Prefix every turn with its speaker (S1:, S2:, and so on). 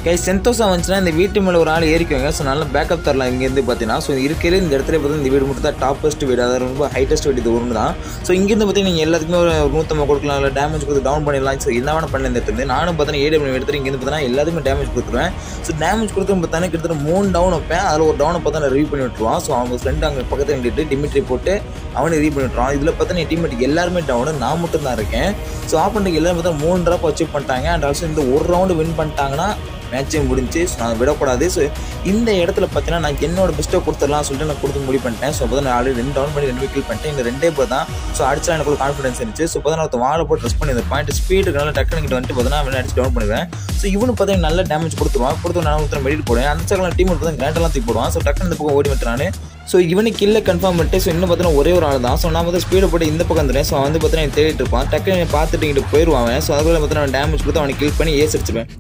S1: கை சென்டோஸா வந்துச்சுன்னா இந்த வீட்டு மேலே ஒரு ஆள் ஏறிக்குவாங்க ஸோ நல்ல பேக்கப் தரலாம் இங்கேருந்து பார்த்தீங்கன்னா ஸோ இருக்கிற இந்த இடத்துல பார்த்தீங்கன்னா இந்த வீடு மட்டும் தான் டாப்பஸ்ட் வீடு அதாவது ரொம்ப ஹைட்டஸ்ட் வீடு இது ஒன்று தான் ஸோ இங்கேருந்து பார்த்தீங்கன்னா நீங்கள் எல்லாத்துக்குமே ஒரு நூற்றம்பது கொடுக்கலாம் இல்லை டேமேஜ் கொடுத்து டவுன் பண்ணிடலாம் ஸோ என்ன வேணா பண்ண இந்த இடத்துல நானும் பார்த்தீங்கன்னா ஏடிஎம் எடுத்துட்டு இங்கேருந்து பார்த்தீங்கன்னா எல்லாத்துக்குமே டேமேஜ் கொடுத்துருவேன் ஸோ டேமேஜ் கொடுத்து பார்த்தீங்கன்னா கிட்டத்தட்ட மூணு டவுன் வைப்பேன் அதில் ஒரு டவுனை பார்த்தா ரிவ்யூ பண்ணி விட்டுருவான் ஸோ அவங்க ஃப்ரெண்டு அங்கே பக்கத்தில் நின்றுட்டு டிமிட்ரி போட்டு அவனை ரிவ்யூ பண்ணி விட்டுருவான் இதில் பார்த்தீங்கன்னா டீம்மேட் எல்லாருமே டவுனு நான் மட்டும் தான் இருக்கேன் ஸோ ஆப் பண்ணிட்டு எல்லாரும் பார்த்தா மூணு ட்ராப் அச்சீவ் பண்ணிட்டாங்க அண்ட் ஆல்சோ இந்த ஒரு ரவுண்டு வின் பண்ணிட்டாங்கன்னா மேட்சே முடிஞ்சு ஸோ நான் விடக்கூடாது ஸோ இந்த இடத்துல பார்த்தீங்கன்னா நான் என்னோட பெஸ்ட்டை கொடுத்துடலாம் சொல்லிட்டு நான் கொடுத்து முடிவு பண்ணிட்டேன் ஸோ அப்போ நான் ஆல்ரெடி ரெண்டு டவுன் பண்ணி ரெண்டு கில் பண்ணிட்டேன் இந்த ரெண்டே பேர் தான் ஸோ அடிச்சா எனக்கு கான்ஃபிடன்ஸ் இருந்துச்சு ஸோ பார்த்தா நான் வாழை போட்டு ட்ரெஸ் பண்ணி இந்த பாயிண்ட் ஸ்பீடுக்கு நல்லா டக்குனு கிட்ட வந்துட்டு பார்த்தீங்கன்னா அவனை அடிச்சு டவுன் பண்ணுவேன் ஸோ இவனு பார்த்தீங்கன்னா நல்ல டேமேஜ் கொடுத்துருவான் கொடுத்து நான் ஒருத்தர் மெடிட் போடுவேன் அந்த சைக்கிள் டீம் பார்த்தா கிராண்டெல்லாம் தூக்கி போடுவான் ஸோ டக்குனு இந்த பக்கம் ஓடி விட்டுறானு ஸோ இவனுக்கு கில்ல கன்ஃபார்ம் பண்ணிட்டு ஸோ இன்னும் பார்த்தீங்கன்னா ஒரே ஒரு ஆள் தான் ஸோ நான் வந்து ஸ்பீடை போட்டு இந்த பக்கம் வந்துடுறேன் ஸோ அவன் வந்து பார்த்தீங்கன்னா தேடிட்டு இருப்பான் டக்குனு பார்த்துட்டு இங்கிட்டு போயிடுவான் ஸோ அதுக்குள்ள பார்த்தீங்கன்னா டேமேஜ் கொடுத்து அவனை கில் பண்ணி ஏஸ் அடிச்சிருவேன்